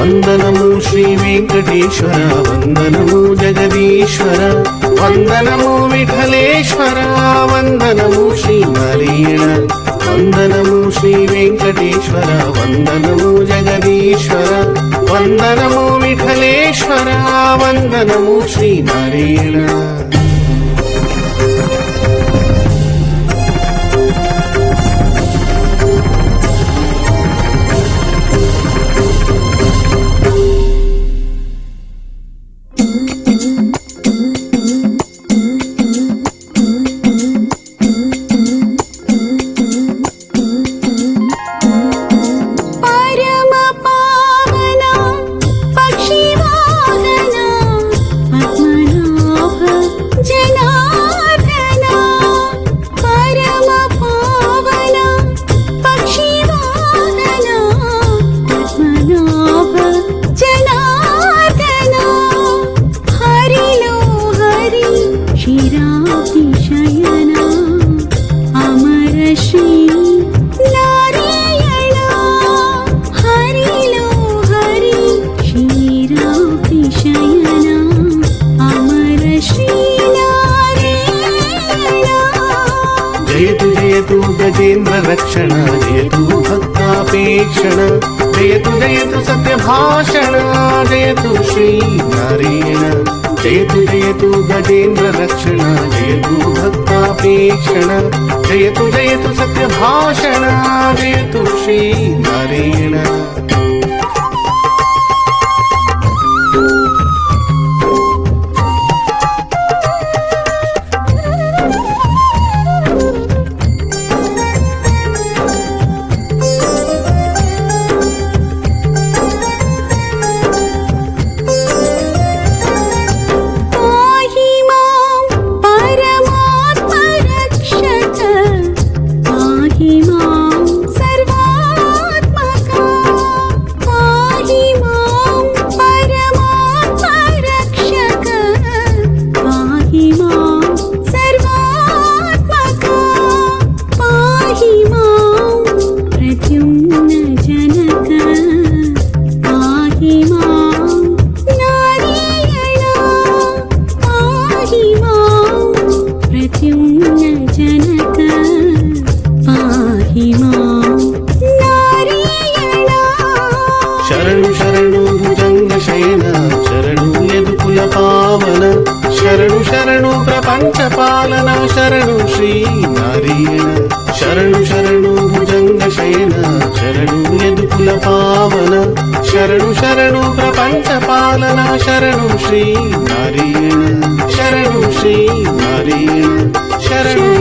వందనము శ్రీ వెంకటేశ్వర వందనము జగదీశ్వర వందనము విఠలేశ్వర వందనము శ్రీ నారాయణ వందనము శ్రీ వెంకటేశ్వర వందనము జగదీశ్వర వందనము విఠలేశ్వర వందనము శ్రీ నారాయణ పరమ పావన పక్షివాహన పద్మనాభ జనార్దన పరమ పావన పక్షివాహన పద్మనాభ జనార్దన హరిలో హరి శిరాతిశయన అమర శ్రీ నారాయణ హరిలో హరి క్షీరాతిశయన అమర శ్రీ నారాయణ జయతు జయతు గజేంద్ర రక్షణ జయతు భక్తాపేక్షణ జయతు జయతు సత్యభాషణ జయతు శ్రీ నారాయణ జయతు జయతు గజేంద్ర రక్షణ జయతు భక్తాపేక్షణ జయతు జయతు సత్యభాషణ జయతు శ్రీ నారాయణ पाहि मां परमात्मरक्षक पाहि मां सर्वात्मका पाहि मां परमात्मरक्षक पाहि मां सर्वात्मका पाहि मां प्रद्युम्नजनक पाहि मां नारायण पाहि मां प्रद्युम्नजनक पाहि मां नारायण శరణు శరణు భుజంగ శయన శరణు యదుకుల పావన శరణు శరణు ప్రపంచ పాలన శరణు శ్రీ నారాయణ శరణు శరణు భుజంగ శయన శరణు యదుకుల పావన శరణు శరణు ప్రపంచ పాలన శరణు శ్రీ నారాయణ శరణు శ్రీ నారాయణ శరణు